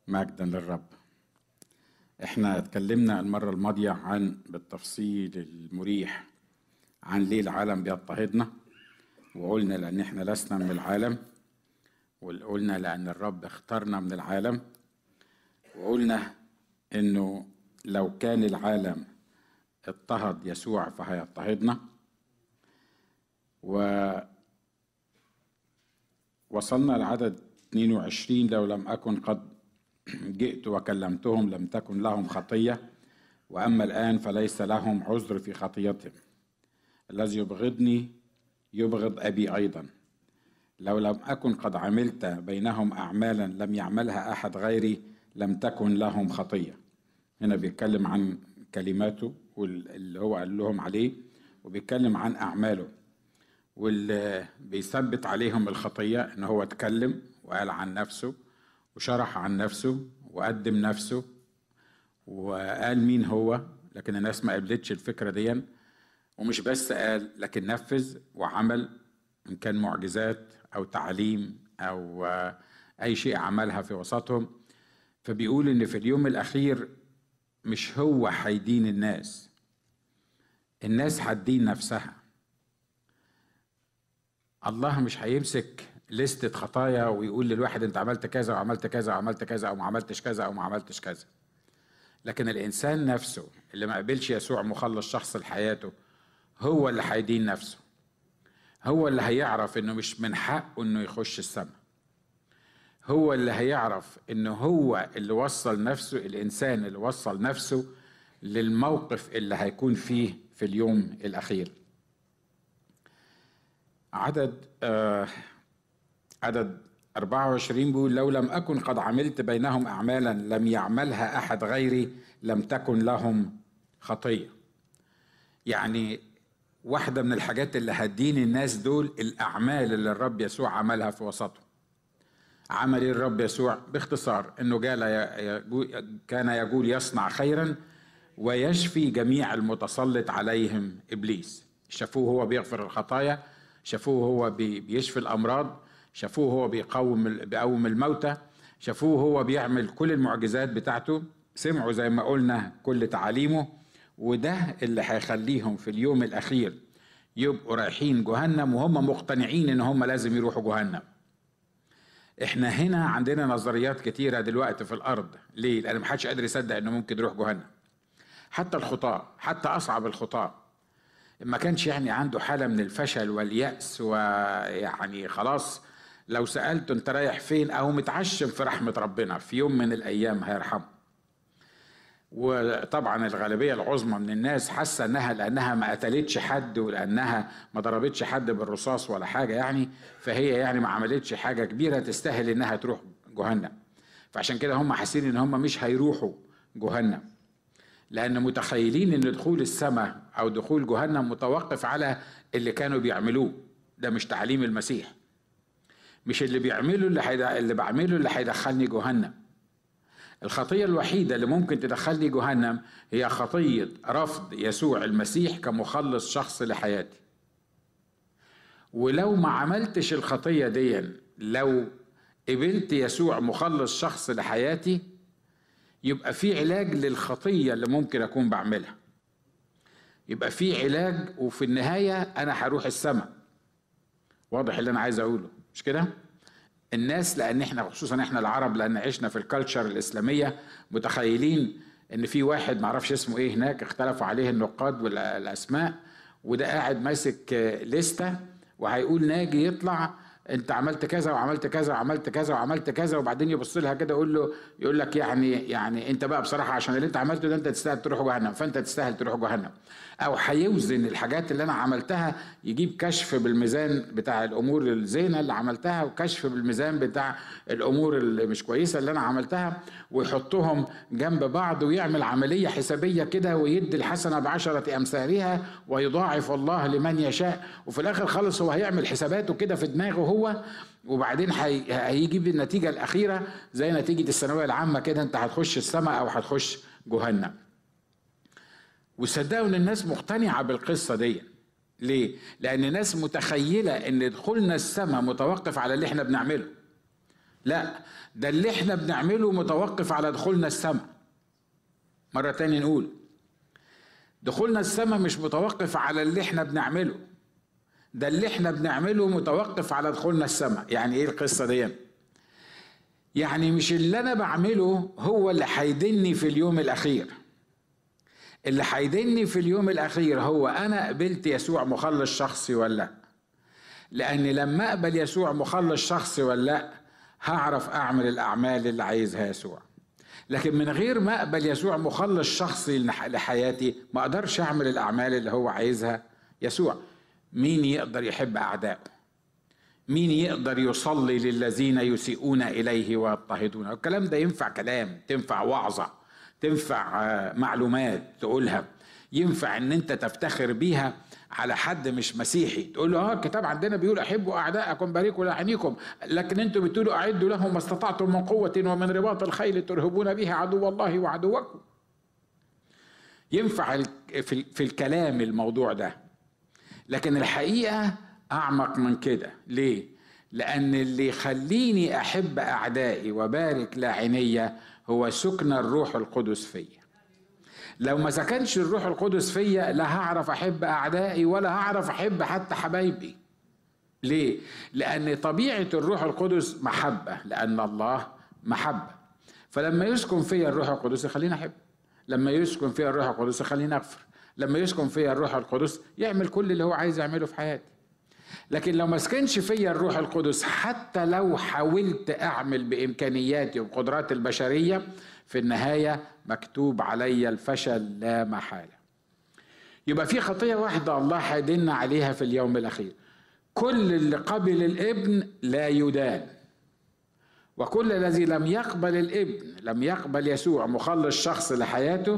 مجدا للرب احنا اتكلمنا المرة الماضية عن بالتفصيل المريح عن ليه العالم بيضطهدنا وقلنا لأن احنا لسنا من العالم وقلنا لأن الرب اختارنا من العالم وقلنا إنه لو كان العالم اضطهد يسوع فهيضطهدنا و وصلنا لعدد 22 لو لم أكن قد جئت وكلمتهم لم تكن لهم خطية وأما الآن فليس لهم عذر في خطيتهم الذي يبغضني يبغض أبي أيضا لو لم أكن قد عملت بينهم أعمالا لم يعملها أحد غيري لم تكن لهم خطية هنا بيتكلم عن كلماته واللي هو قال لهم عليه وبيتكلم عن أعماله واللي بيثبت عليهم الخطية إن هو اتكلم وقال عن نفسه وشرح عن نفسه وقدم نفسه وقال مين هو لكن الناس ما قبلتش الفكرة دي ومش بس قال لكن نفذ وعمل إن كان معجزات أو تعليم أو أي شيء عملها في وسطهم فبيقول إن في اليوم الأخير مش هو هيدين الناس الناس هتدين نفسها الله مش هيمسك لستة خطايا ويقول للواحد انت عملت كذا وعملت كذا وعملت كذا او ما عملتش كذا او ما عملتش كذا لكن الانسان نفسه اللي ما قبلش يسوع مخلص شخص لحياته هو اللي هيدين نفسه هو اللي هيعرف انه مش من حقه انه يخش السماء هو اللي هيعرف انه هو اللي وصل نفسه الانسان اللي وصل نفسه للموقف اللي هيكون فيه في اليوم الاخير عدد آه عدد 24 بيقول لو لم أكن قد عملت بينهم أعمالا لم يعملها أحد غيري لم تكن لهم خطية يعني واحدة من الحاجات اللي هتدين الناس دول الأعمال اللي الرب يسوع عملها في وسطهم عمل ايه الرب يسوع باختصار انه جال كان يقول يصنع خيرا ويشفي جميع المتسلط عليهم ابليس شافوه هو بيغفر الخطايا شافوه هو بيشفي الامراض شافوه هو بيقوم بيقوم الموتى شافوه هو بيعمل كل المعجزات بتاعته سمعوا زي ما قلنا كل تعاليمه وده اللي هيخليهم في اليوم الاخير يبقوا رايحين جهنم وهم مقتنعين ان هم لازم يروحوا جهنم احنا هنا عندنا نظريات كتيره دلوقتي في الارض ليه لان محدش قادر يصدق انه ممكن يروح جهنم حتى الخطاه حتى اصعب الخطاه ما كانش يعني عنده حاله من الفشل والياس ويعني خلاص لو سالته انت رايح فين او متعشم في رحمه ربنا في يوم من الايام هيرحمه وطبعا الغالبية العظمى من الناس حاسة انها لانها ما قتلتش حد ولانها ما ضربتش حد بالرصاص ولا حاجة يعني فهي يعني ما عملتش حاجة كبيرة تستاهل انها تروح جهنم فعشان كده هم حاسين ان هم مش هيروحوا جهنم لان متخيلين ان دخول السماء او دخول جهنم متوقف على اللي كانوا بيعملوه ده مش تعليم المسيح مش اللي بيعمله اللي حيد... اللي بعمله اللي هيدخلني جهنم الخطية الوحيدة اللي ممكن تدخلني جهنم هي خطية رفض يسوع المسيح كمخلص شخص لحياتي ولو ما عملتش الخطية دي لو قبلت يسوع مخلص شخص لحياتي يبقى في علاج للخطية اللي ممكن أكون بعملها يبقى في علاج وفي النهاية أنا هروح السماء واضح اللي أنا عايز أقوله مش كده؟ الناس لان احنا خصوصا احنا العرب لان عشنا في الكالتشر الاسلاميه متخيلين ان في واحد معرفش اسمه ايه هناك اختلفوا عليه النقاد والاسماء وده قاعد ماسك لستة وهيقول ناجي يطلع انت عملت كذا وعملت كذا وعملت كذا وعملت كذا وبعدين يبص لها كده يقول له يقول لك يعني يعني انت بقى بصراحه عشان اللي انت عملته ده انت تستاهل تروح جهنم فانت تستاهل تروح جهنم او هيوزن الحاجات اللي انا عملتها يجيب كشف بالميزان بتاع الامور الزينه اللي عملتها وكشف بالميزان بتاع الامور اللي مش كويسه اللي انا عملتها ويحطهم جنب بعض ويعمل عمليه حسابيه كده ويدي الحسنه بعشره امثالها ويضاعف الله لمن يشاء وفي الاخر خالص هو هيعمل حساباته كده في دماغه هو وبعدين هيجيب النتيجه الاخيره زي نتيجه الثانويه العامه كده انت هتخش السماء او هتخش جهنم وصدقوا ان الناس مقتنعه بالقصه دي ليه لان الناس متخيله ان دخولنا السماء متوقف على اللي احنا بنعمله لا ده اللي احنا بنعمله متوقف على دخولنا السماء مرة تاني نقول دخولنا السماء مش متوقف على اللي احنا بنعمله ده اللي احنا بنعمله متوقف على دخولنا السماء يعني ايه القصة دي يعني مش اللي انا بعمله هو اللي هيدني في اليوم الاخير اللي هيدني في اليوم الاخير هو انا قبلت يسوع مخلص شخصي ولا لا لاني لما اقبل يسوع مخلص شخصي ولا لا هعرف اعمل الاعمال اللي عايزها يسوع لكن من غير ما اقبل يسوع مخلص شخصي لحياتي ما اقدرش اعمل الاعمال اللي هو عايزها يسوع مين يقدر يحب اعدائه مين يقدر يصلي للذين يسيئون اليه ويضطهدونه الكلام ده ينفع كلام تنفع وعظه تنفع آه، معلومات تقولها ينفع ان انت تفتخر بيها على حد مش مسيحي تقول له اه الكتاب عندنا بيقول احبوا اعداءكم باركوا لاعينكم لكن انتم بتقولوا اعدوا لهم ما استطعتم من قوه ومن رباط الخيل ترهبون به عدو الله وعدوكم ينفع في الكلام الموضوع ده لكن الحقيقه اعمق من كده ليه لان اللي يخليني احب اعدائي وبارك لاعنيه هو سكن الروح القدس فيا لو ما سكنش الروح القدس فيا لا هعرف احب اعدائي ولا هعرف احب حتى حبايبي ليه لان طبيعه الروح القدس محبه لان الله محبه فلما يسكن فيا الروح القدس يخليني احب لما يسكن فيا الروح القدس يخليني اغفر لما يسكن فيا الروح القدس يعمل كل اللي هو عايز يعمله في حياتي لكن لو ما سكنش فيا الروح القدس حتى لو حاولت اعمل بامكانياتي وقدراتي البشريه في النهايه مكتوب علي الفشل لا محاله يبقى في خطيه واحده الله هيدن عليها في اليوم الاخير كل اللي قبل الابن لا يدان وكل الذي لم يقبل الابن لم يقبل يسوع مخلص شخص لحياته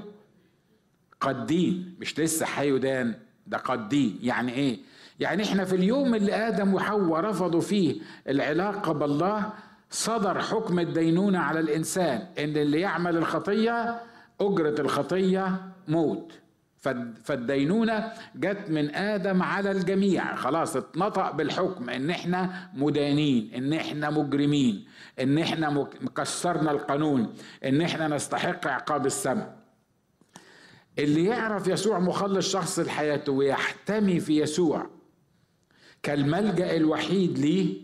قد دين مش لسه هيدان ده قد دين يعني ايه يعني احنا في اليوم اللي ادم وحواء رفضوا فيه العلاقه بالله صدر حكم الدينونه على الانسان ان اللي يعمل الخطيه اجره الخطيه موت فالدينونه جت من ادم على الجميع خلاص اتنطق بالحكم ان احنا مدانين ان احنا مجرمين ان احنا مكسرنا القانون ان احنا نستحق عقاب السماء اللي يعرف يسوع مخلص شخص لحياته ويحتمي في يسوع كالملجا الوحيد ليه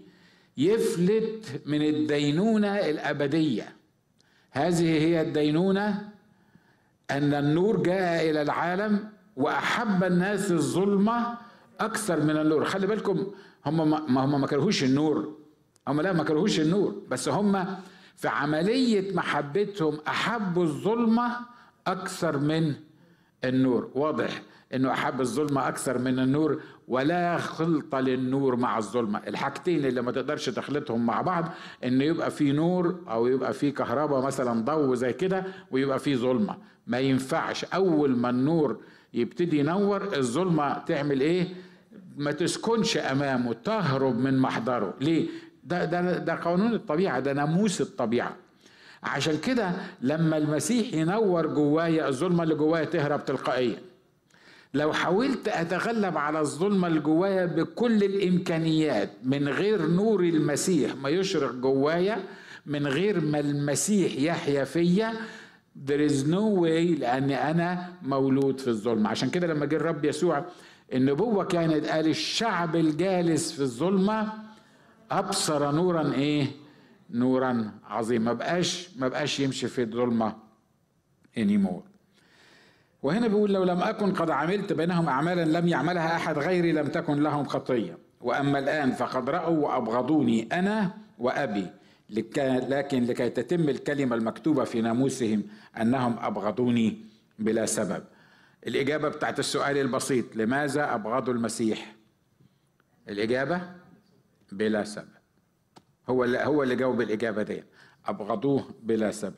يفلت من الدينونه الابديه هذه هي الدينونه ان النور جاء الى العالم واحب الناس الظلمه اكثر من النور خلي بالكم هم ما هم ما كرهوش النور هم لا ما كرهوش النور بس هم في عمليه محبتهم احبوا الظلمه اكثر من النور واضح انه احب الظلمه اكثر من النور ولا خلط للنور مع الظلمه الحاجتين اللي ما تقدرش تخلطهم مع بعض ان يبقى في نور او يبقى في كهرباء مثلا ضوء زي كده ويبقى في ظلمه ما ينفعش اول ما النور يبتدي ينور الظلمه تعمل ايه ما تسكنش امامه تهرب من محضره ليه ده ده ده قانون الطبيعه ده ناموس الطبيعه عشان كده لما المسيح ينور جوايا الظلمه اللي جوايا تهرب تلقائيا لو حاولت اتغلب على الظلمه اللي جوايا بكل الامكانيات من غير نور المسيح ما يشرق جوايا من غير ما المسيح يحيا فيا there is no way لاني انا مولود في الظلمه عشان كده لما جه الرب يسوع النبوه كانت قال الشعب الجالس في الظلمه ابصر نورا ايه نورا عظيما ما بقاش ما بقاش يمشي في الظلمه anymore وهنا بيقول لو لم أكن قد عملت بينهم أعمالا لم يعملها أحد غيري لم تكن لهم خطية وأما الآن فقد رأوا وأبغضوني أنا وأبي لكن لكي تتم الكلمة المكتوبة في ناموسهم أنهم أبغضوني بلا سبب الإجابة بتاعت السؤال البسيط لماذا أبغضوا المسيح الإجابة بلا سبب هو اللي هو اللي جاوب الإجابة دي أبغضوه بلا سبب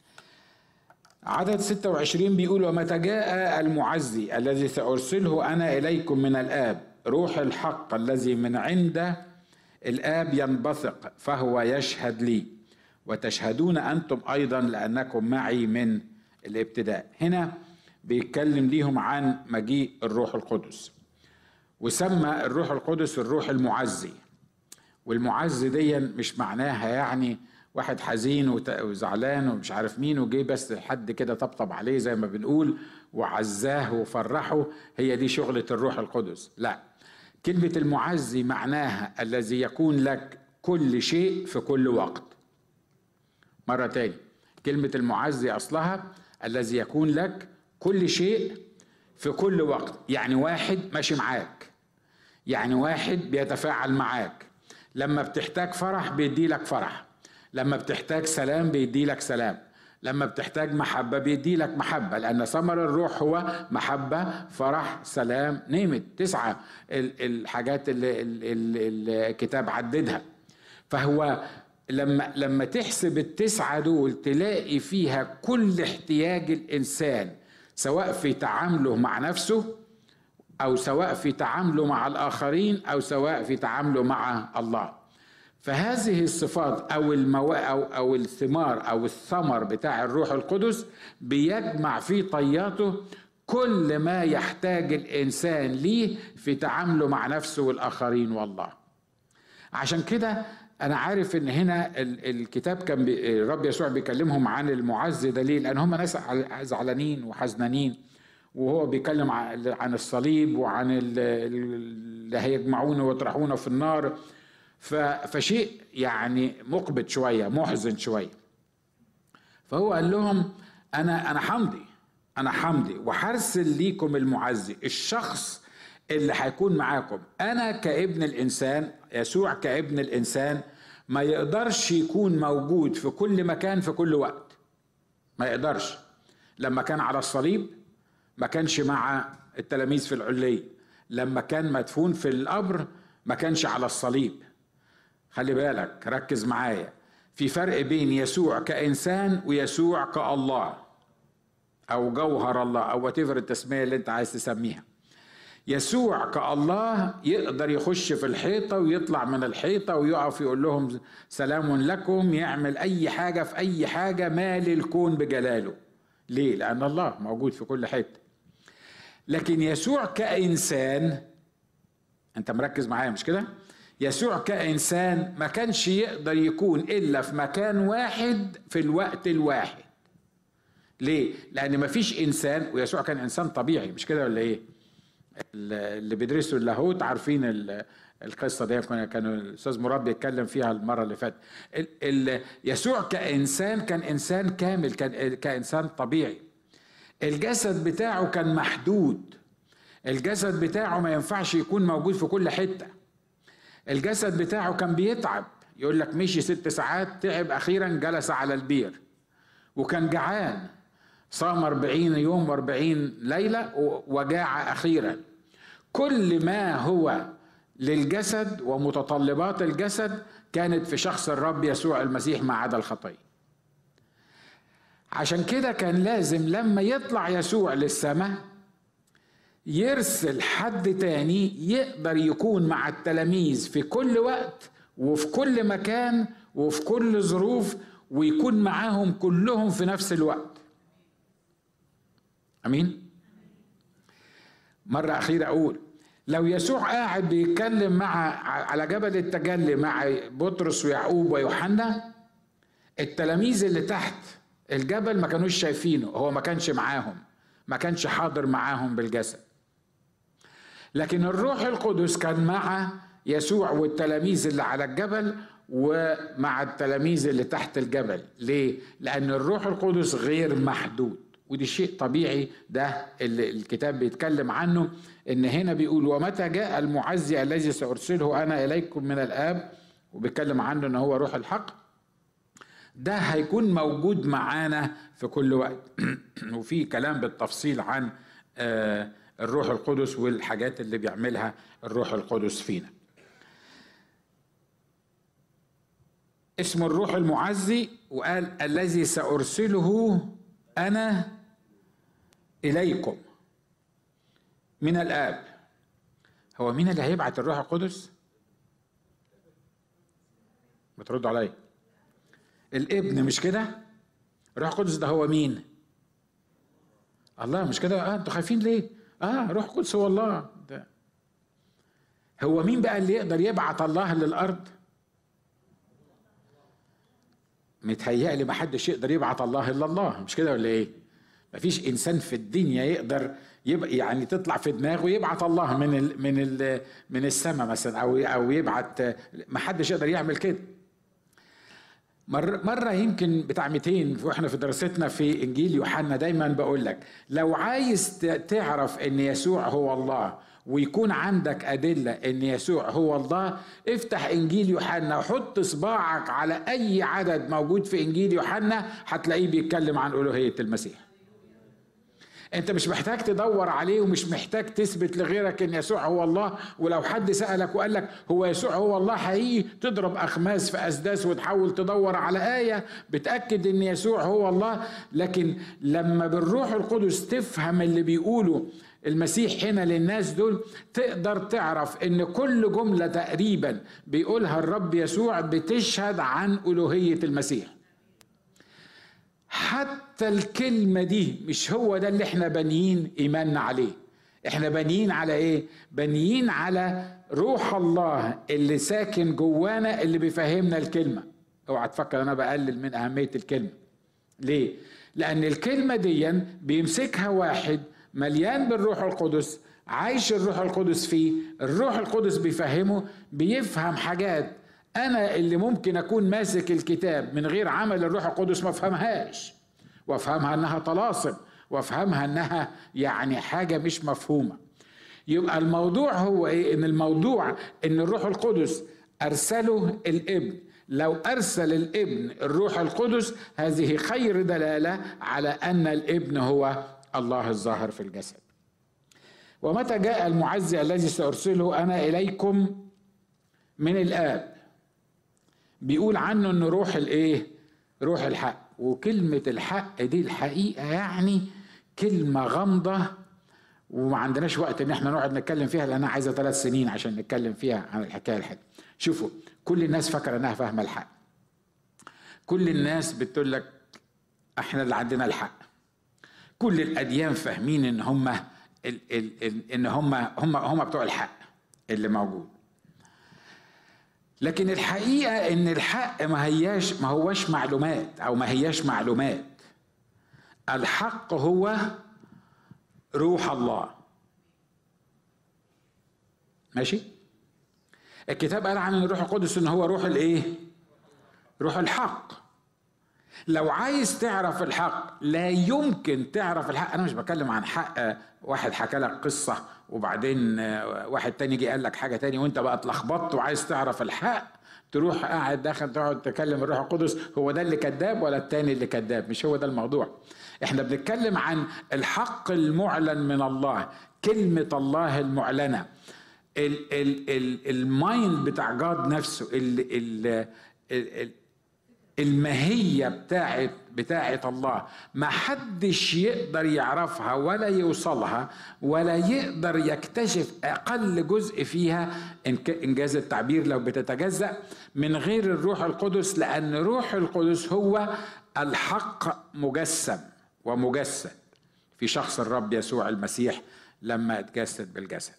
عدد 26 بيقول ومتى جاء المعزي الذي سأرسله أنا إليكم من الآب روح الحق الذي من عند الآب ينبثق فهو يشهد لي وتشهدون أنتم أيضا لأنكم معي من الابتداء هنا بيتكلم ليهم عن مجيء الروح القدس وسمى الروح القدس الروح المعزي والمعز دي مش معناها يعني واحد حزين وزعلان ومش عارف مين وجي بس حد كده طبطب عليه زي ما بنقول وعزاه وفرحه هي دي شغلة الروح القدس لا كلمة المعزي معناها الذي يكون لك كل شيء في كل وقت مرة تاني كلمة المعزي أصلها الذي يكون لك كل شيء في كل وقت يعني واحد ماشي معاك يعني واحد بيتفاعل معاك لما بتحتاج فرح بيدي لك فرح لما بتحتاج سلام بيدي لك سلام لما بتحتاج محبة بيدي لك محبة لأن ثمر الروح هو محبة فرح سلام نيمت تسعة الحاجات اللي الكتاب عددها فهو لما لما تحسب التسعة دول تلاقي فيها كل احتياج الإنسان سواء في تعامله مع نفسه أو سواء في تعامله مع الآخرين أو سواء في تعامله مع الله فهذه الصفات او المو... او او الثمار او الثمر بتاع الروح القدس بيجمع في طياته كل ما يحتاج الانسان ليه في تعامله مع نفسه والاخرين والله عشان كده انا عارف ان هنا الكتاب كان بي... الرب يسوع بيكلمهم عن المعز ده ليه لان هم ناس زعلانين وحزنانين وهو بيتكلم عن الصليب وعن اللي هيجمعونه ويطرحونه في النار فشيء يعني مقبض شويه محزن شويه فهو قال لهم انا انا حمدي انا حمدي وحرسل ليكم المعزي الشخص اللي هيكون معاكم انا كابن الانسان يسوع كابن الانسان ما يقدرش يكون موجود في كل مكان في كل وقت ما يقدرش لما كان على الصليب ما كانش مع التلاميذ في العلية لما كان مدفون في القبر ما كانش على الصليب خلي بالك ركز معايا في فرق بين يسوع كإنسان ويسوع كالله أو جوهر الله أو واتيفر التسمية اللي أنت عايز تسميها يسوع كالله يقدر يخش في الحيطة ويطلع من الحيطة ويقف يقول لهم سلام لكم يعمل أي حاجة في أي حاجة مال الكون بجلاله ليه؟ لأن الله موجود في كل حتة لكن يسوع كإنسان أنت مركز معايا مش كده؟ يسوع كإنسان ما كانش يقدر يكون إلا في مكان واحد في الوقت الواحد ليه؟ لأن ما فيش إنسان ويسوع كان إنسان طبيعي مش كده ولا إيه؟ اللي بيدرسوا اللاهوت عارفين القصه دي كان الاستاذ مراد بيتكلم فيها المره اللي فاتت يسوع كانسان كان انسان كامل كان كانسان طبيعي الجسد بتاعه كان محدود الجسد بتاعه ما ينفعش يكون موجود في كل حته الجسد بتاعه كان بيتعب يقول لك مشي ست ساعات تعب أخيرا جلس على البير وكان جعان صام أربعين يوم وأربعين ليلة وجاع أخيرا كل ما هو للجسد ومتطلبات الجسد كانت في شخص الرب يسوع المسيح ما عدا الخطيه عشان كده كان لازم لما يطلع يسوع للسماء يرسل حد تاني يقدر يكون مع التلاميذ في كل وقت وفي كل مكان وفي كل ظروف ويكون معاهم كلهم في نفس الوقت امين مره اخيره اقول لو يسوع قاعد بيتكلم مع على جبل التجلي مع بطرس ويعقوب ويوحنا التلاميذ اللي تحت الجبل ما كانوش شايفينه هو ما كانش معاهم ما كانش حاضر معاهم بالجسد لكن الروح القدس كان مع يسوع والتلاميذ اللي على الجبل ومع التلاميذ اللي تحت الجبل ليه لان الروح القدس غير محدود ودي شيء طبيعي ده اللي الكتاب بيتكلم عنه ان هنا بيقول ومتى جاء المعزي الذي سارسله انا اليكم من الاب وبيتكلم عنه ان هو روح الحق ده هيكون موجود معانا في كل وقت وفي كلام بالتفصيل عن آه الروح القدس والحاجات اللي بيعملها الروح القدس فينا اسمه الروح المعزي وقال الذي سأرسله أنا إليكم من الآب هو مين اللي هيبعت الروح القدس؟ بترد عليا الابن مش كده؟ الروح القدس ده هو مين؟ الله مش كده؟ اه انتوا خايفين ليه؟ اه روح قدس هو الله ده هو مين بقى اللي يقدر يبعت الله للارض متهيألي ما حدش يقدر يبعت الله الا الله مش كده ولا ايه مفيش انسان في الدنيا يقدر يبقى يعني تطلع في دماغه يبعت الله من ال من ال من السماء مثلا او او يبعت ما حدش يقدر يعمل كده مرة, مرة يمكن بتاع 200 واحنا في دراستنا في انجيل يوحنا دايما بقول لك لو عايز تعرف ان يسوع هو الله ويكون عندك أدلة إن يسوع هو الله افتح إنجيل يوحنا وحط صباعك على أي عدد موجود في إنجيل يوحنا هتلاقيه بيتكلم عن ألوهية المسيح انت مش محتاج تدور عليه ومش محتاج تثبت لغيرك ان يسوع هو الله ولو حد سالك وقال لك هو يسوع هو الله حقيقي تضرب اخماس في اسداس وتحاول تدور على ايه بتاكد ان يسوع هو الله لكن لما بالروح القدس تفهم اللي بيقوله المسيح هنا للناس دول تقدر تعرف ان كل جمله تقريبا بيقولها الرب يسوع بتشهد عن الوهيه المسيح حتى الكلمة دي مش هو ده اللي احنا بانيين إيماننا عليه احنا بانيين على ايه بانيين على روح الله اللي ساكن جوانا اللي بيفهمنا الكلمة اوعى تفكر انا بقلل من اهمية الكلمة ليه لان الكلمة دي بيمسكها واحد مليان بالروح القدس عايش الروح القدس فيه الروح القدس بيفهمه بيفهم حاجات انا اللي ممكن اكون ماسك الكتاب من غير عمل الروح القدس ما افهمهاش وافهمها انها طلاسم وافهمها انها يعني حاجه مش مفهومه يبقى الموضوع هو ايه ان الموضوع ان الروح القدس ارسله الابن لو ارسل الابن الروح القدس هذه خير دلاله على ان الابن هو الله الظاهر في الجسد ومتى جاء المعزي الذي سارسله انا اليكم من الاب بيقول عنه انه روح الايه روح الحق وكلمه الحق دي الحقيقه يعني كلمه غامضه وما عندناش وقت ان احنا نقعد نتكلم فيها لانها عايزه ثلاث سنين عشان نتكلم فيها عن الحكايه الحلوه شوفوا كل الناس فاكره انها فاهمه الحق كل الناس بتقول لك احنا اللي عندنا الحق كل الاديان فاهمين ان هم ان هم هم هم بتوع الحق اللي موجود لكن الحقيقه ان الحق ما هياش ما هوش معلومات او ما هياش معلومات الحق هو روح الله ماشي الكتاب قال عن الروح القدس ان هو روح الايه روح الحق لو عايز تعرف الحق لا يمكن تعرف الحق انا مش بتكلم عن حق واحد حكى لك قصه وبعدين واحد تاني جه قال لك حاجه تاني وانت بقى اتلخبطت وعايز تعرف الحق تروح قاعد داخل تقعد تكلم الروح القدس هو ده اللي كذاب ولا التاني اللي كذاب مش هو ده الموضوع احنا بنتكلم عن الحق المعلن من الله كلمه الله المعلنه المايند بتاع جاد نفسه ال ال ال الماهيه بتاعت بتاعت الله ما حدش يقدر يعرفها ولا يوصلها ولا يقدر يكتشف اقل جزء فيها انجاز التعبير لو بتتجزا من غير الروح القدس لان روح القدس هو الحق مجسم ومجسد في شخص الرب يسوع المسيح لما اتجسد بالجسد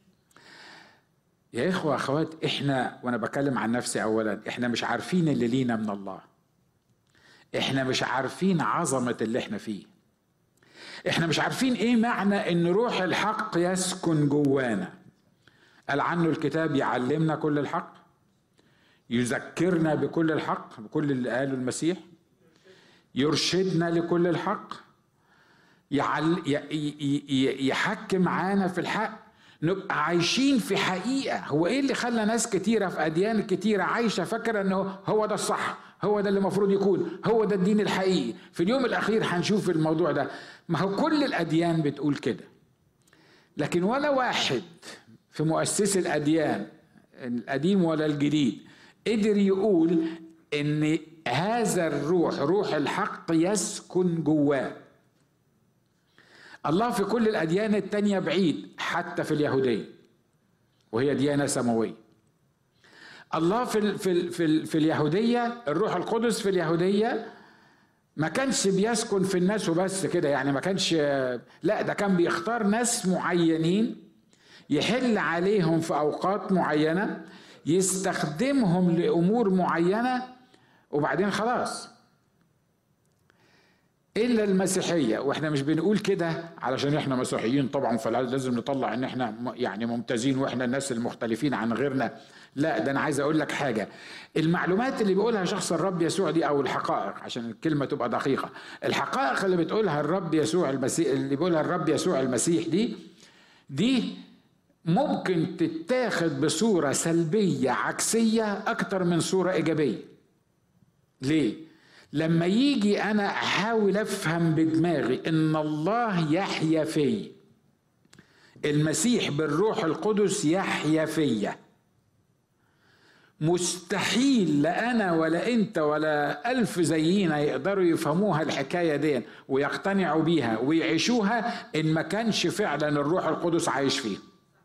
يا اخوه اخوات احنا وانا بكلم عن نفسي اولا احنا مش عارفين اللي لينا من الله احنا مش عارفين عظمة اللي احنا فيه احنا مش عارفين ايه معنى ان روح الحق يسكن جوانا قال عنه الكتاب يعلمنا كل الحق يذكرنا بكل الحق بكل اللي قاله المسيح يرشدنا لكل الحق يعل يحكم معانا في الحق نبقى عايشين في حقيقة هو ايه اللي خلى ناس كتيرة في أديان كتيرة عايشة فاكرة انه هو ده الصح هو ده اللي المفروض يكون هو ده الدين الحقيقي في اليوم الأخير هنشوف الموضوع ده ما هو كل الأديان بتقول كده لكن ولا واحد في مؤسس الأديان القديم ولا الجديد قدر يقول ان هذا الروح روح الحق يسكن جواه الله في كل الأديان التانية بعيد حتى في اليهودية وهي ديانة سماوية الله في في في, في اليهودية الروح القدس في اليهودية ما كانش بيسكن في الناس وبس كده يعني ما كانش لا ده كان بيختار ناس معينين يحل عليهم في اوقات معينه يستخدمهم لامور معينه وبعدين خلاص الا المسيحيه واحنا مش بنقول كده علشان احنا مسيحيين طبعا فلازم نطلع ان احنا يعني ممتازين واحنا الناس المختلفين عن غيرنا لا ده انا عايز اقول لك حاجه المعلومات اللي بيقولها شخص الرب يسوع دي او الحقائق عشان الكلمه تبقى دقيقه الحقائق اللي بتقولها الرب يسوع المسيح اللي بيقولها الرب يسوع المسيح دي دي ممكن تتاخد بصوره سلبيه عكسيه اكتر من صوره ايجابيه ليه لما يجي انا احاول افهم بدماغي ان الله يحيا في المسيح بالروح القدس يحيا فيا مستحيل لا انا ولا انت ولا الف زينا يقدروا يفهموها الحكايه دي ويقتنعوا بيها ويعيشوها ان ما كانش فعلا الروح القدس عايش فيه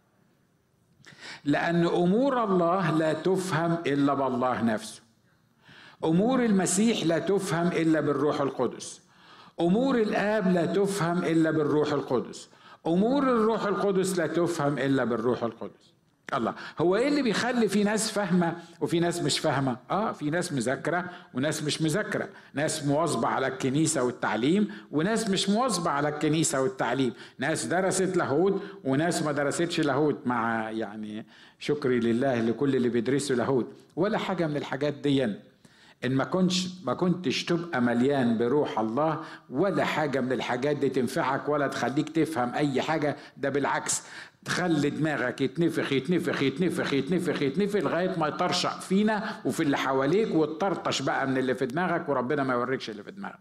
لان امور الله لا تفهم الا بالله نفسه امور المسيح لا تفهم الا بالروح القدس امور الاب لا تفهم الا بالروح القدس امور الروح القدس لا تفهم الا بالروح القدس الله هو ايه اللي بيخلي في ناس فاهمه وفي ناس مش فاهمه اه في ناس مذاكره وناس مش مذاكره ناس مواظبه على الكنيسه والتعليم وناس مش مواظبه على الكنيسه والتعليم ناس درست لاهوت وناس ما درستش لاهوت مع يعني شكري لله لكل اللي بيدرسوا لاهوت ولا حاجه من الحاجات دي ان ما كنتش ما كنتش تبقى مليان بروح الله ولا حاجه من الحاجات دي تنفعك ولا تخليك تفهم اي حاجه ده بالعكس تخلي دماغك يتنفخ يتنفخ يتنفخ يتنفخ يتنفخ لغايه ما يطرشق فينا وفي اللي حواليك وتطرطش بقى من اللي في دماغك وربنا ما يوريكش اللي في دماغك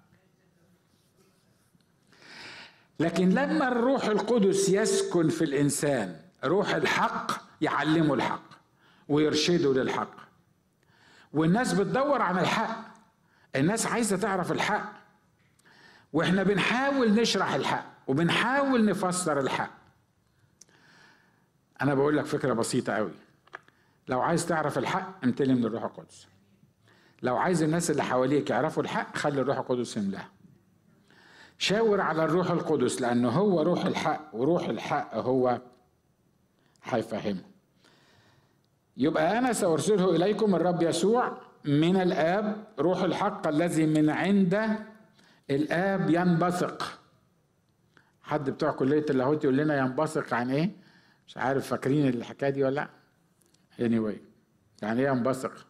لكن لما الروح القدس يسكن في الانسان روح الحق يعلمه الحق ويرشده للحق والناس بتدور عن الحق الناس عايزه تعرف الحق واحنا بنحاول نشرح الحق وبنحاول نفسر الحق انا بقول لك فكره بسيطه قوي لو عايز تعرف الحق امتلي من الروح القدس لو عايز الناس اللي حواليك يعرفوا الحق خلي الروح القدس يملاها شاور على الروح القدس لانه هو روح الحق وروح الحق هو هيفهمه يبقى انا سارسله اليكم الرب يسوع من الاب روح الحق الذي من عند الاب ينبثق حد بتوع كليه اللاهوت يقول لنا ينبثق عن ايه مش عارف فاكرين الحكايه دي ولا لا anyway يعني ايه ينبثق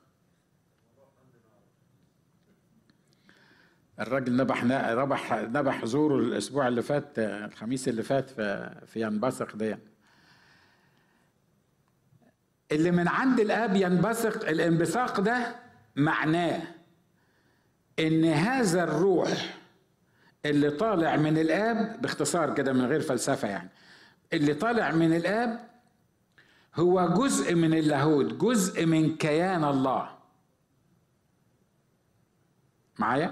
الراجل نبح نبح نبح زوره الاسبوع اللي فات الخميس اللي فات في في ينبثق دي اللي من عند الاب ينبثق الانبثاق ده معناه ان هذا الروح اللي طالع من الاب باختصار كده من غير فلسفه يعني اللي طالع من الاب هو جزء من اللاهوت جزء من كيان الله معايا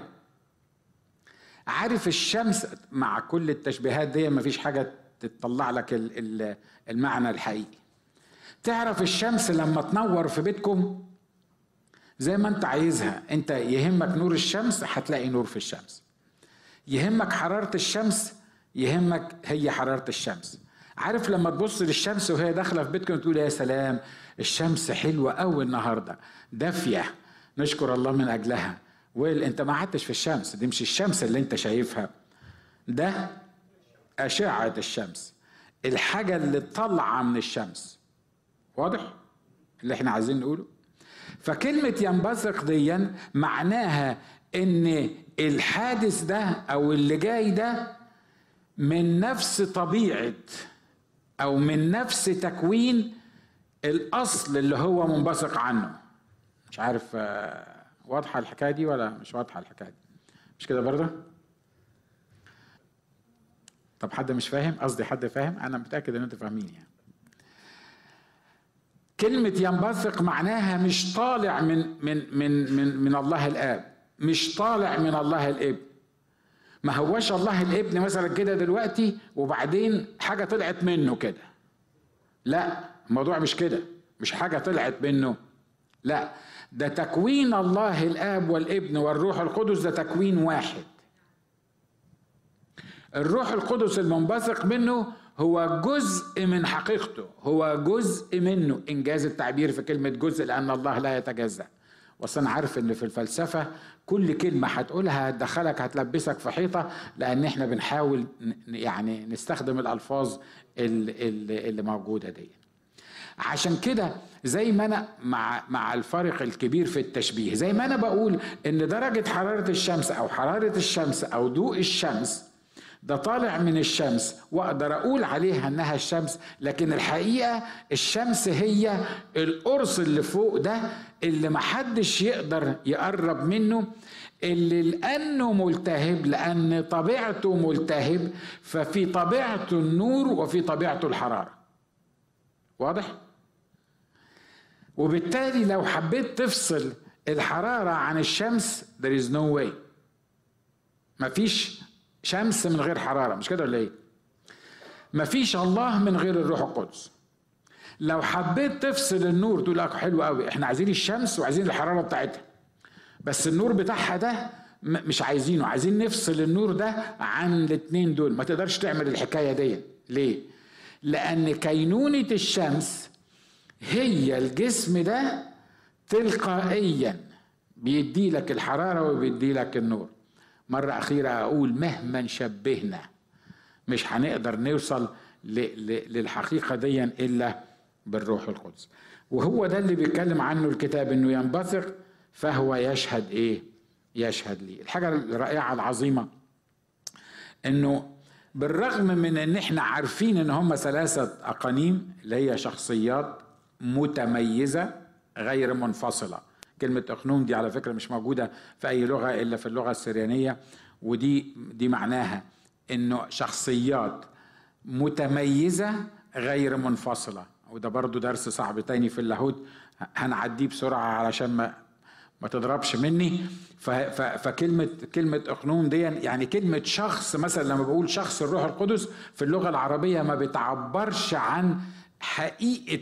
عارف الشمس مع كل التشبيهات دي مفيش حاجه تطلع لك المعنى الحقيقي تعرف الشمس لما تنور في بيتكم زي ما انت عايزها انت يهمك نور الشمس هتلاقي نور في الشمس يهمك حرارة الشمس يهمك هي حرارة الشمس عارف لما تبص للشمس وهي داخلة في بيتكم تقول يا سلام الشمس حلوة قوي النهاردة دافية نشكر الله من أجلها ويل انت ما قعدتش في الشمس دي مش الشمس اللي انت شايفها ده أشعة الشمس الحاجة اللي طالعة من الشمس واضح اللي احنا عايزين نقوله فكلمة ينبثق ديا معناها ان الحادث ده او اللي جاي ده من نفس طبيعة او من نفس تكوين الاصل اللي هو منبثق عنه مش عارف واضحة الحكاية دي ولا مش واضحة الحكاية دي مش كده برضه طب حد مش فاهم قصدي حد فاهم انا متأكد ان انتوا فاهمين يعني كلمة ينبثق معناها مش طالع من من من من من الله الآب مش طالع من الله الابن ما هوش الله الابن مثلا كده دلوقتي وبعدين حاجة طلعت منه كده لا الموضوع مش كده مش حاجة طلعت منه لا ده تكوين الله الآب والابن والروح القدس ده تكوين واحد الروح القدس المنبثق منه هو جزء من حقيقته هو جزء منه انجاز التعبير في كلمه جزء لان الله لا يتجزا واصل انا عارف ان في الفلسفه كل كلمه هتقولها هتدخلك هتلبسك في حيطه لان احنا بنحاول يعني نستخدم الالفاظ اللي, اللي موجوده دي عشان كده زي ما انا مع مع الفرق الكبير في التشبيه زي ما انا بقول ان درجه حراره الشمس او حراره الشمس او ضوء الشمس ده طالع من الشمس واقدر اقول عليها انها الشمس لكن الحقيقه الشمس هي القرص اللي فوق ده اللي محدش يقدر يقرب منه اللي لانه ملتهب لان طبيعته ملتهب ففي طبيعته النور وفي طبيعته الحراره واضح وبالتالي لو حبيت تفصل الحراره عن الشمس there is no way مفيش شمس من غير حراره مش كده ولا ايه مفيش الله من غير الروح القدس لو حبيت تفصل النور تقول لك حلو قوي احنا عايزين الشمس وعايزين الحراره بتاعتها بس النور بتاعها ده مش عايزينه عايزين نفصل النور ده عن الاثنين دول ما تقدرش تعمل الحكايه دي ليه لان كينونه الشمس هي الجسم ده تلقائيا بيدي لك الحراره وبيدي لك النور مرة أخيرة أقول مهما شبهنا مش هنقدر نوصل للحقيقة دي إلا بالروح القدس وهو ده اللي بيتكلم عنه الكتاب إنه ينبثق فهو يشهد إيه؟ يشهد لي الحاجة الرائعة العظيمة إنه بالرغم من إن إحنا عارفين إن هم ثلاثة أقانيم اللي هي شخصيات متميزة غير منفصلة كلمة أقنوم دي على فكرة مش موجودة في أي لغة إلا في اللغة السريانية ودي دي معناها إنه شخصيات متميزة غير منفصلة وده برضو درس صعب تاني في اللاهوت هنعديه بسرعة علشان ما ما تضربش مني فكلمة كلمة أقنوم دي يعني كلمة شخص مثلا لما بقول شخص الروح القدس في اللغة العربية ما بتعبرش عن حقيقة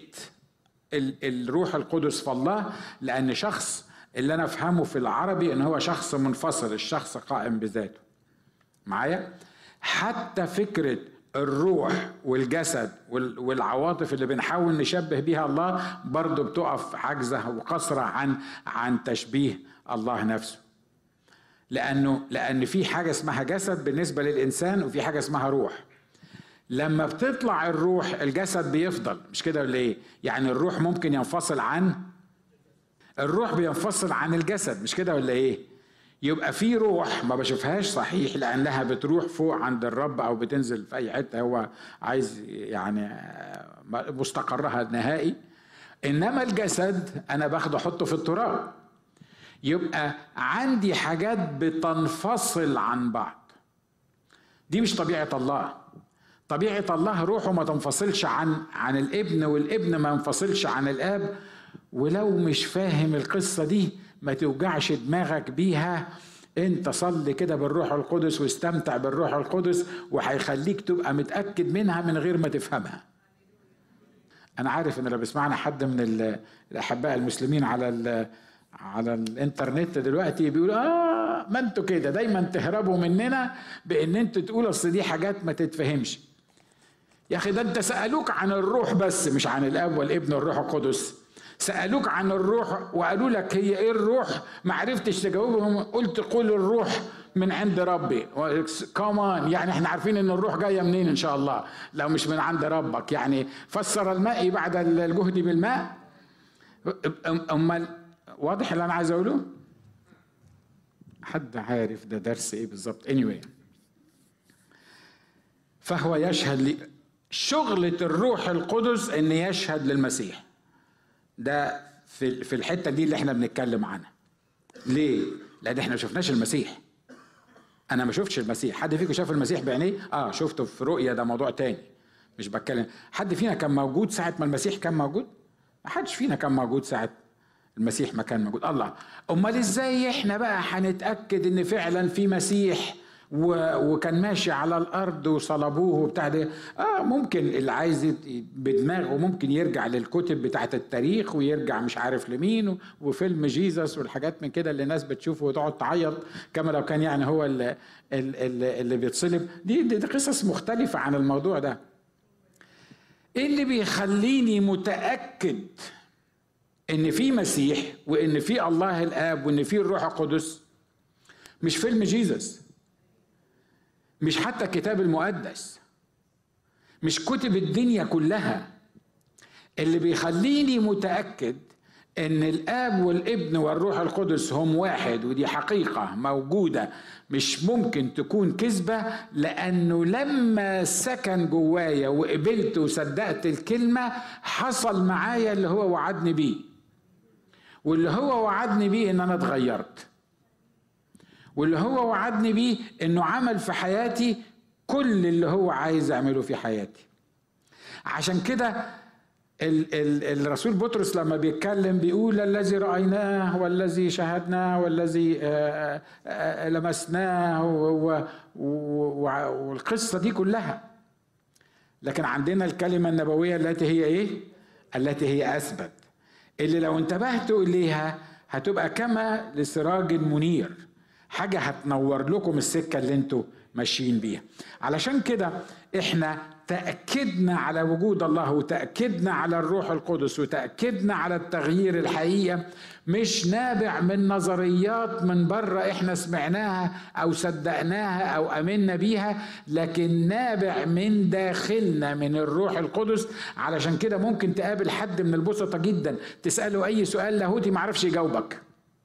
الروح القدس في الله لأن شخص اللي أنا أفهمه في العربي إن هو شخص منفصل الشخص قائم بذاته معايا حتى فكرة الروح والجسد والعواطف اللي بنحاول نشبه بيها الله برضه بتقف عجزة وقصرة عن عن تشبيه الله نفسه لأنه لأن في حاجة اسمها جسد بالنسبة للإنسان وفي حاجة اسمها روح لما بتطلع الروح الجسد بيفضل مش كده ولا ايه يعني الروح ممكن ينفصل عن الروح بينفصل عن الجسد مش كده ولا ايه يبقى في روح ما بشوفهاش صحيح لانها بتروح فوق عند الرب او بتنزل في اي حته هو عايز يعني مستقرها النهائي انما الجسد انا باخده احطه في التراب يبقى عندي حاجات بتنفصل عن بعض دي مش طبيعه الله طبيعة الله روحه ما تنفصلش عن عن الابن والابن ما ينفصلش عن الاب ولو مش فاهم القصة دي ما توجعش دماغك بيها انت صلي كده بالروح القدس واستمتع بالروح القدس وهيخليك تبقى متأكد منها من غير ما تفهمها انا عارف ان لو بيسمعنا حد من الاحباء المسلمين على على الانترنت دلوقتي بيقول اه ما انتوا كده دايما تهربوا مننا بان انتوا تقولوا اصل دي حاجات ما تتفهمش يا اخي ده انت سالوك عن الروح بس مش عن الاب والابن والروح القدس سالوك عن الروح وقالوا لك هي ايه الروح ما عرفتش تجاوبهم قلت قول الروح من عند ربي كمان يعني احنا عارفين ان الروح جايه منين ان شاء الله لو مش من عند ربك يعني فسر الماء بعد الجهد بالماء امال واضح اللي انا عايز اقوله حد عارف ده درس ايه بالظبط anyway فهو يشهد لي شغلة الروح القدس ان يشهد للمسيح ده في في الحته دي اللي احنا بنتكلم عنها ليه لان احنا ما شفناش المسيح انا ما شفتش المسيح حد فيكم شاف المسيح بعينيه اه شفته في رؤيا ده موضوع تاني مش بتكلم حد فينا كان موجود ساعه ما المسيح كان موجود ما حدش فينا كان موجود ساعه المسيح ما كان موجود الله امال ازاي احنا بقى هنتاكد ان فعلا في مسيح وكان ماشي على الارض وصلبوه وبتاع ده اه ممكن اللي عايز بدماغه ممكن يرجع للكتب بتاعت التاريخ ويرجع مش عارف لمين وفيلم جيزس والحاجات من كده اللي الناس بتشوفه وتقعد تعيط كما لو كان يعني هو اللي, اللي, اللي بيتصلب دي, دي, دي قصص مختلفه عن الموضوع ده ايه اللي بيخليني متاكد ان في مسيح وان في الله الاب وان في الروح القدس مش فيلم جيزس مش حتى الكتاب المقدس مش كتب الدنيا كلها اللي بيخليني متاكد ان الاب والابن والروح القدس هم واحد ودي حقيقه موجوده مش ممكن تكون كذبه لانه لما سكن جوايا وقبلت وصدقت الكلمه حصل معايا اللي هو وعدني بيه واللي هو وعدني بيه ان انا اتغيرت واللي هو وعدني بيه انه عمل في حياتي كل اللي هو عايز اعمله في حياتي عشان كده ال ال الرسول بطرس لما بيتكلم بيقول الذي رأيناه والذي شاهدناه والذي آآ آآ لمسناه والقصة دي كلها لكن عندنا الكلمة النبوية التي هي ايه التي هي أثبت اللي لو انتبهتوا إليها هتبقى كما لسراج منير حاجة هتنور لكم السكة اللي انتوا ماشيين بيها علشان كده احنا تأكدنا على وجود الله وتأكدنا على الروح القدس وتأكدنا على التغيير الحقيقة مش نابع من نظريات من بره احنا سمعناها او صدقناها او امنا بيها لكن نابع من داخلنا من الروح القدس علشان كده ممكن تقابل حد من البسطة جدا تسأله اي سؤال لاهوتي معرفش يجاوبك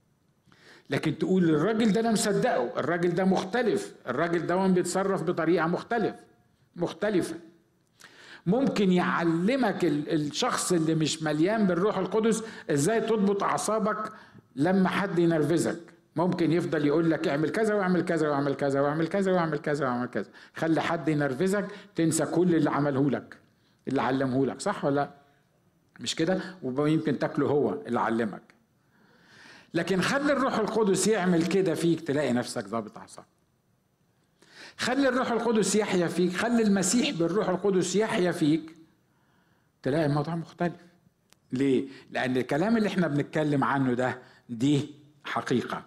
لكن تقول الراجل ده انا مصدقه الراجل ده مختلف الراجل ده بيتصرف بطريقه مختلف مختلفه ممكن يعلمك الشخص اللي مش مليان بالروح القدس ازاي تضبط اعصابك لما حد ينرفزك ممكن يفضل يقول لك اعمل كذا واعمل كذا واعمل كذا واعمل كذا واعمل كذا واعمل كذا خلي حد ينرفزك تنسى كل اللي عمله لك اللي علمه لك صح ولا مش كده ويمكن تاكله هو اللي علمك لكن خلي الروح القدس يعمل كده فيك تلاقي نفسك ضابط اعصاب خلي الروح القدس يحيا فيك خلي المسيح بالروح القدس يحيا فيك تلاقي الموضوع مختلف ليه لان الكلام اللي احنا بنتكلم عنه ده دي حقيقه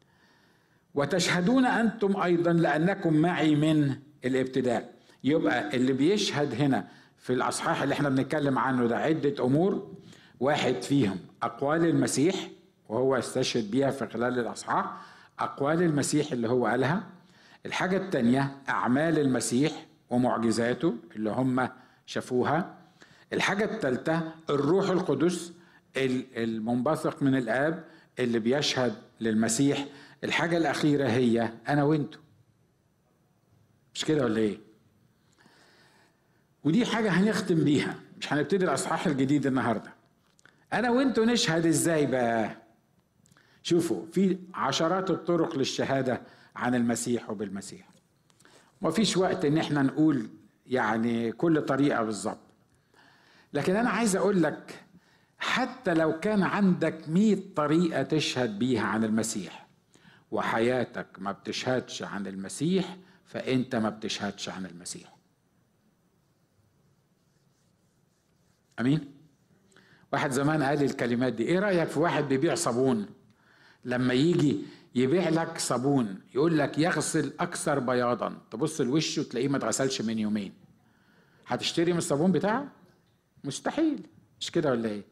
وتشهدون انتم ايضا لانكم معي من الابتداء يبقى اللي بيشهد هنا في الاصحاح اللي احنا بنتكلم عنه ده عده امور واحد فيهم اقوال المسيح وهو استشهد بيها في خلال الأصحاح أقوال المسيح اللي هو قالها الحاجة التانية أعمال المسيح ومعجزاته اللي هم شافوها الحاجة الثالثة الروح القدس المنبثق من الآب اللي بيشهد للمسيح الحاجة الأخيرة هي أنا وأنتوا مش كده ولا إيه؟ ودي حاجة هنختم بيها مش هنبتدي الأصحاح الجديد النهاردة أنا وأنتوا نشهد إزاي بقى؟ شوفوا في عشرات الطرق للشهاده عن المسيح وبالمسيح ما فيش وقت ان احنا نقول يعني كل طريقه بالظبط لكن انا عايز اقول لك حتى لو كان عندك مئة طريقه تشهد بيها عن المسيح وحياتك ما بتشهدش عن المسيح فانت ما بتشهدش عن المسيح امين واحد زمان قال الكلمات دي ايه رايك في واحد بيبيع صابون لما يجي يبيع لك صابون يقول لك يغسل اكثر بياضا تبص لوشه تلاقيه ما اتغسلش من يومين هتشتري من الصابون بتاعه مستحيل مش كده ولا ايه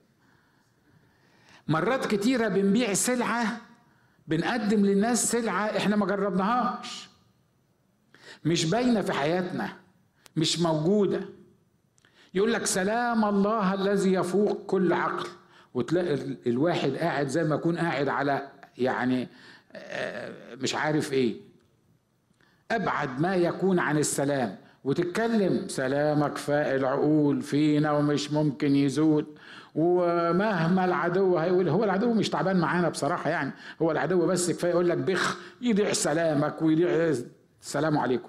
مرات كتيرة بنبيع سلعة بنقدم للناس سلعة احنا ما جربناهاش مش باينة في حياتنا مش موجودة يقول لك سلام الله الذي يفوق كل عقل وتلاقي الواحد قاعد زي ما يكون قاعد على يعني مش عارف ايه ابعد ما يكون عن السلام وتتكلم سلامك فاق العقول فينا ومش ممكن يزول ومهما العدو هيقول هو العدو مش تعبان معانا بصراحه يعني هو العدو بس كفايه يقول لك بخ يضيع سلامك ويضيع السلام عليكم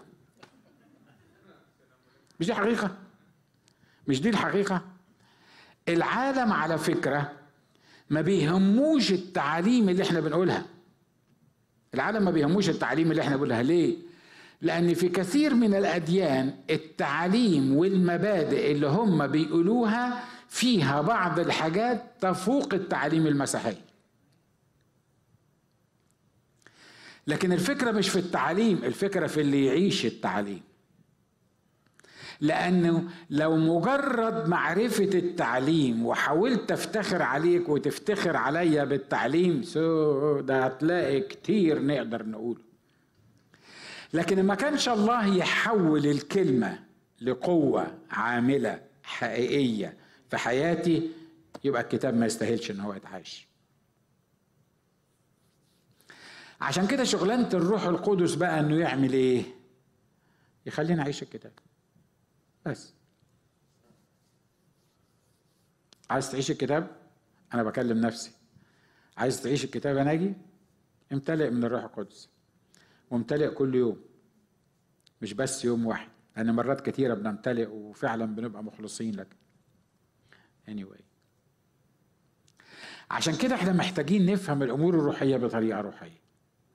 مش دي حقيقه مش دي الحقيقه العالم على فكره ما بيهموش التعاليم اللي احنا بنقولها العالم ما بيهموش التعاليم اللي احنا بنقولها ليه لان في كثير من الاديان التعاليم والمبادئ اللي هم بيقولوها فيها بعض الحاجات تفوق التعاليم المسيحيه لكن الفكره مش في التعاليم الفكره في اللي يعيش التعاليم لانه لو مجرد معرفه التعليم وحاولت افتخر عليك وتفتخر عليا بالتعليم سو ده هتلاقي كتير نقدر نقوله لكن ما كانش الله يحول الكلمه لقوه عامله حقيقيه في حياتي يبقى الكتاب ما يستاهلش ان هو يتعاش عشان كده شغلانه الروح القدس بقى انه يعمل ايه يخلينا نعيش الكتاب بس عايز تعيش الكتاب انا بكلم نفسي عايز تعيش الكتاب انا اجي امتلئ من الروح القدس وامتلئ كل يوم مش بس يوم واحد لان مرات كتيره بنمتلئ وفعلا بنبقى مخلصين لك anyway عشان كده احنا محتاجين نفهم الامور الروحيه بطريقه روحيه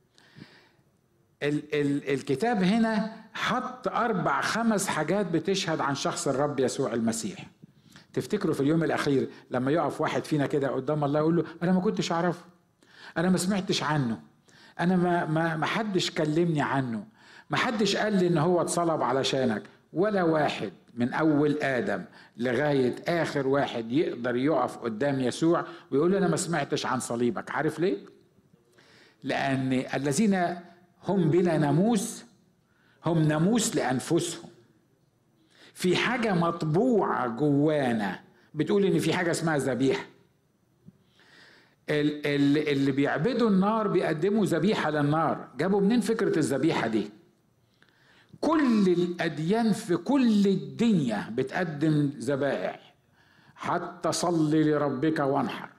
ال ال الكتاب هنا حط اربع خمس حاجات بتشهد عن شخص الرب يسوع المسيح تفتكروا في اليوم الاخير لما يقف واحد فينا كده قدام الله يقول له انا ما كنتش اعرفه انا ما سمعتش عنه انا ما ما ما حدش كلمني عنه ما حدش قال لي ان هو اتصلب علشانك ولا واحد من اول ادم لغايه اخر واحد يقدر يقف قدام يسوع ويقول انا ما سمعتش عن صليبك عارف ليه لان الذين هم بلا ناموس هم ناموس لانفسهم في حاجه مطبوعه جوانا بتقول ان في حاجه اسمها ذبيحه اللي بيعبدوا النار بيقدموا ذبيحه للنار جابوا منين فكره الذبيحه دي كل الاديان في كل الدنيا بتقدم ذبائح حتى صلي لربك وانحر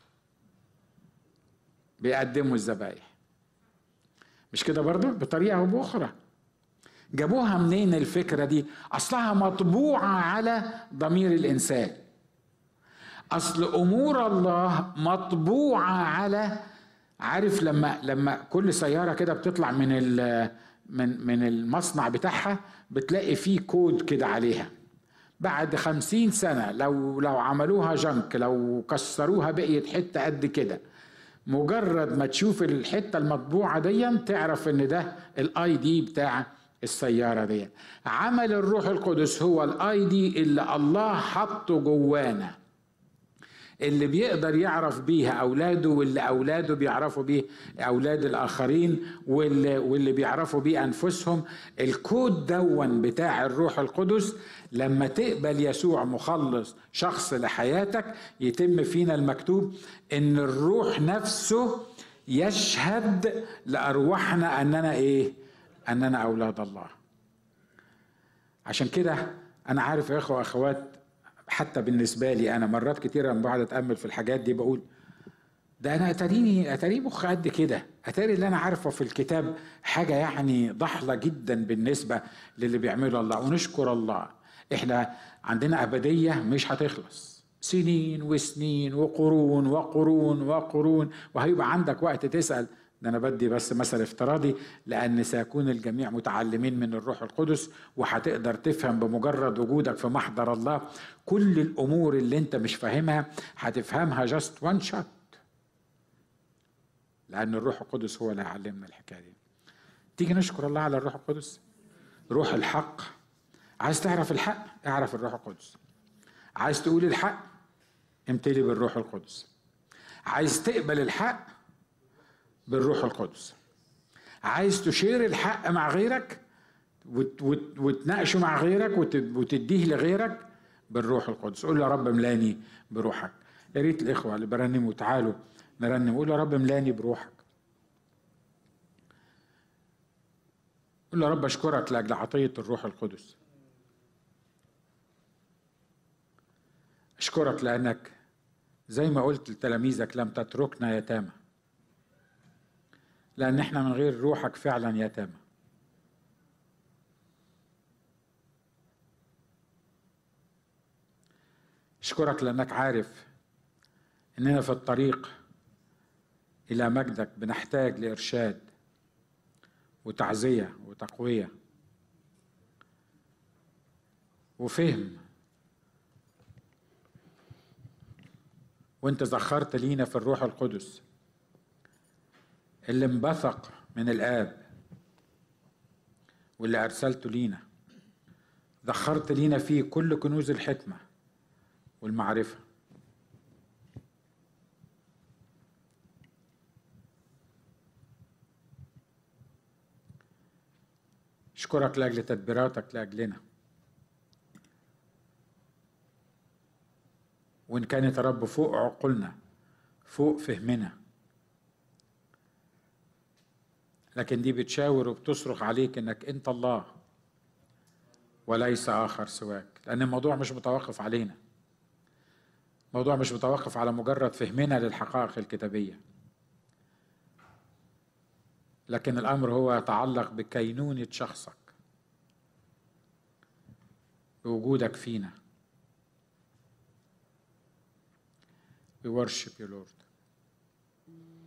بيقدموا الذبائح مش كده برضه بطريقه او باخرى جابوها منين الفكره دي اصلها مطبوعه على ضمير الانسان اصل امور الله مطبوعه على عارف لما لما كل سياره كده بتطلع من من من المصنع بتاعها بتلاقي فيه كود كده عليها بعد خمسين سنة لو لو عملوها جنك لو كسروها بقيت حتة قد كده مجرد ما تشوف الحتة المطبوعة دي تعرف ان ده الاي دي بتاع السيارة دي عمل الروح القدس هو الاي دي اللي الله حطه جوانا اللي بيقدر يعرف بيها اولاده واللي اولاده بيعرفوا بيه اولاد الاخرين واللي, واللي بيعرفوا بيه انفسهم الكود دون بتاع الروح القدس لما تقبل يسوع مخلص شخص لحياتك يتم فينا المكتوب ان الروح نفسه يشهد لارواحنا اننا ايه اننا اولاد الله عشان كده انا عارف يا اخوه واخوات حتى بالنسبه لي انا مرات كتيره لما بقعد اتامل في الحاجات دي بقول ده انا اتاريني اتاري مخ قد كده اتاري اللي انا عارفه في الكتاب حاجه يعني ضحله جدا بالنسبه للي بيعمله الله ونشكر الله احنا عندنا ابديه مش هتخلص سنين وسنين وقرون وقرون وقرون وهيبقى عندك وقت تسال ده انا بدي بس مثل افتراضي لان سيكون الجميع متعلمين من الروح القدس وهتقدر تفهم بمجرد وجودك في محضر الله كل الامور اللي انت مش فاهمها هتفهمها جاست وان شوت لان الروح القدس هو اللي هيعلمنا الحكايه دي تيجي نشكر الله على الروح القدس روح الحق عايز تعرف الحق اعرف الروح القدس عايز تقول الحق امتلي بالروح القدس عايز تقبل الحق بالروح القدس عايز تشير الحق مع غيرك وتناقشه مع غيرك وتديه لغيرك بالروح القدس قول له يا رب ملاني بروحك يا ريت الاخوه اللي برنموا تعالوا نرنم قول يا رب ملاني بروحك قول يا رب اشكرك لاجل عطيه الروح القدس اشكرك لانك زي ما قلت لتلاميذك لم تتركنا يتامى لأن احنا من غير روحك فعلا يتامى أشكرك لأنك عارف إننا في الطريق إلى مجدك بنحتاج لإرشاد وتعزية وتقوية وفهم وانت زخرت لينا في الروح القدس اللي انبثق من الآب واللي أرسلته لينا دخرت لينا فيه كل كنوز الحكمة والمعرفة اشكرك لاجل تدبيراتك لاجلنا وان كانت يا رب فوق عقولنا فوق فهمنا لكن دي بتشاور وبتصرخ عليك انك انت الله وليس اخر سواك لان الموضوع مش متوقف علينا الموضوع مش متوقف على مجرد فهمنا للحقائق الكتابيه لكن الامر هو يتعلق بكينونه شخصك بوجودك فينا We worship you, Lord.